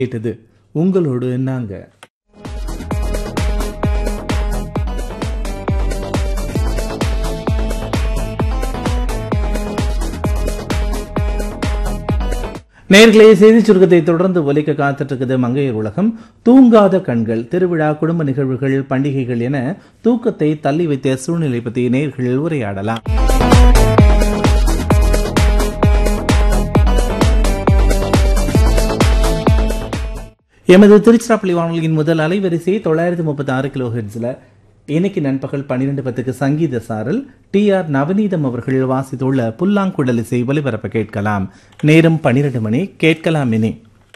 கேட்டது உங்களோடு நாங்க நேர்களே செய்தி சுருக்கத்தை தொடர்ந்து ஒலிக்க காத்துட்டு இருக்குது மங்கையர் உலகம் தூங்காத கண்கள் திருவிழா குடும்ப நிகழ்வுகள் பண்டிகைகள் என தூக்கத்தை தள்ளி வைத்த சூழ்நிலை பற்றி நேர்கள் உரையாடலாம் எமது திருச்சிராப்பள்ளி வானொலியின் முதல் அலைவரிசை தொள்ளாயிரத்தி முப்பத்தி ஆறு கிலோ ஹெட்ஸ்ல இன்னைக்கு நண்பகல் பன்னிரண்டு பத்துக்கு சங்கீத சாரல் டி ஆர் நவநீதம் அவர்கள் வாசித்துள்ள புல்லாங்குழல் இசை ஒலிபரப்ப கேட்கலாம் நேரம் பன்னிரண்டு மணி கேட்கலாம் இனி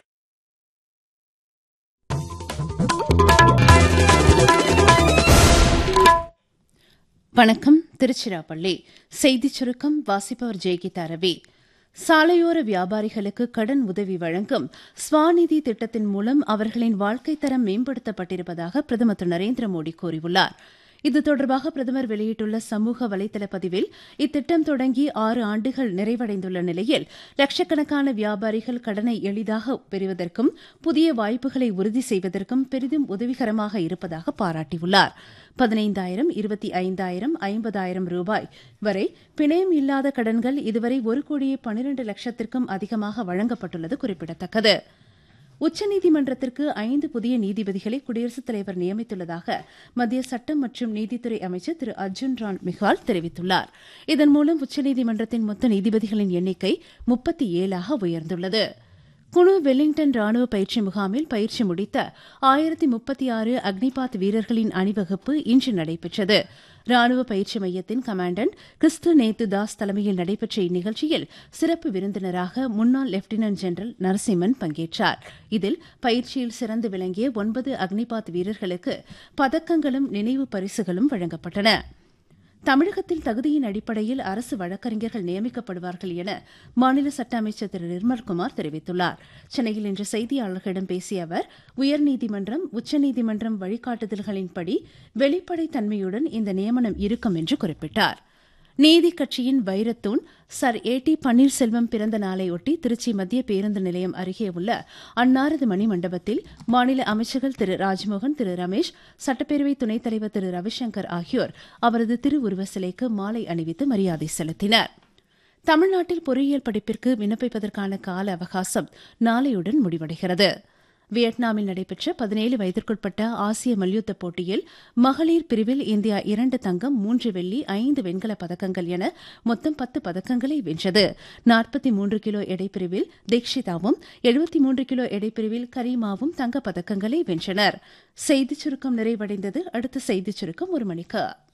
வணக்கம் திருச்சிராப்பள்ளி செய்திச் சுருக்கம் வாசிப்பவர் ஜெயகீதா ரவி சாலையோர வியாபாரிகளுக்கு கடன் உதவி வழங்கும் ஸ்வாநிதி திட்டத்தின் மூலம் அவர்களின் வாழ்க்கைத் தரம் மேம்படுத்தப்பட்டிருப்பதாக பிரதமர் திரு நரேந்திர மோடி கூறியுள்ளார் இது தொடர்பாக பிரதமர் வெளியிட்டுள்ள சமூக வலைதள பதிவில் இத்திட்டம் தொடங்கி ஆறு ஆண்டுகள் நிறைவடைந்துள்ள நிலையில் லட்சக்கணக்கான வியாபாரிகள் கடனை எளிதாக பெறுவதற்கும் புதிய வாய்ப்புகளை உறுதி செய்வதற்கும் பெரிதும் உதவிகரமாக இருப்பதாக பாராட்டியுள்ளார் பதினைந்தாயிரம் இருபத்தி ஐந்தாயிரம் ஐம்பதாயிரம் ரூபாய் வரை பிணையம் இல்லாத கடன்கள் இதுவரை ஒரு கோடியே பனிரண்டு லட்சத்திற்கும் அதிகமாக வழங்கப்பட்டுள்ளது குறிப்பிடத்தக்கது உச்சநீதிமன்றத்திற்கு ஐந்து புதிய நீதிபதிகளை குடியரசுத் தலைவர் நியமித்துள்ளதாக மத்திய சட்டம் மற்றும் நீதித்துறை அமைச்சர் திரு அர்ஜுன் ராம் மிகால் தெரிவித்துள்ளார் இதன் மூலம் உச்சநீதிமன்றத்தின் மொத்த நீதிபதிகளின் எண்ணிக்கை முப்பத்தி ஏழாக உயர்ந்துள்ளது குழு வெலிங்டன் ராணுவ பயிற்சி முகாமில் பயிற்சி முடித்த ஆயிரத்தி முப்பத்தி ஆறு அக்னிபாத் வீரர்களின் அணிவகுப்பு இன்று நடைபெற்றது ராணுவ பயிற்சி மையத்தின் கமாண்டன்ட் கிறிஸ்து நேத்து தாஸ் தலைமையில் நடைபெற்ற இந்நிகழ்ச்சியில் சிறப்பு விருந்தினராக முன்னாள் லெப்டினன்ட் ஜெனரல் நரசிம்மன் பங்கேற்றார் இதில் பயிற்சியில் சிறந்து விளங்கிய ஒன்பது அக்னிபாத் வீரர்களுக்கு பதக்கங்களும் நினைவு பரிசுகளும் வழங்கப்பட்டன தமிழகத்தில் தகுதியின் அடிப்படையில் அரசு வழக்கறிஞர்கள் நியமிக்கப்படுவார்கள் என மாநில சட்ட அமைச்சர் திரு நிர்மல்குமார் தெரிவித்துள்ளார் சென்னையில் இன்று செய்தியாளர்களிடம் பேசிய அவர் உயர்நீதிமன்றம் உச்சநீதிமன்றம் வழிகாட்டுதல்களின்படி வெளிப்படைத்தன்மையுடன் இந்த நியமனம் இருக்கும் என்று குறிப்பிட்டார் நீதி கட்சியின் வைரத்தூண் சர் ஏ டி பன்னீர்செல்வம் பிறந்த நாளையொட்டி திருச்சி மத்திய பேருந்து நிலையம் அருகே உள்ள அன்னாரது மணி மண்டபத்தில் மாநில அமைச்சர்கள் திரு ராஜ்மோகன் திரு ரமேஷ் சட்டப்பேரவை துணைத் தலைவர் திரு ரவிசங்கர் ஆகியோர் அவரது திருவுருவ சிலைக்கு மாலை அணிவித்து மரியாதை செலுத்தினர் தமிழ்நாட்டில் பொறியியல் படிப்பிற்கு விண்ணப்பிப்பதற்கான கால அவகாசம் நாளையுடன் முடிவடைகிறது வியட்நாமில் நடைபெற்ற பதினேழு வயதிற்குட்பட்ட ஆசிய மல்யுத்த போட்டியில் மகளிர் பிரிவில் இந்தியா இரண்டு தங்கம் மூன்று வெள்ளி ஐந்து வெண்கலப் பதக்கங்கள் என மொத்தம் பத்து பதக்கங்களை வென்றது நாற்பத்தி மூன்று கிலோ எடைப்பிரிவில் தீக்ஷிதாவும் எழுபத்தி மூன்று கிலோ எடைப்பிரிவில் கரீமாவும் தங்கப் பதக்கங்களை வென்றனர் செய்திச் சுருக்கம் நிறைவடைந்தது அடுத்த செய்திச் சுருக்கம் ஒரு மணிக்கு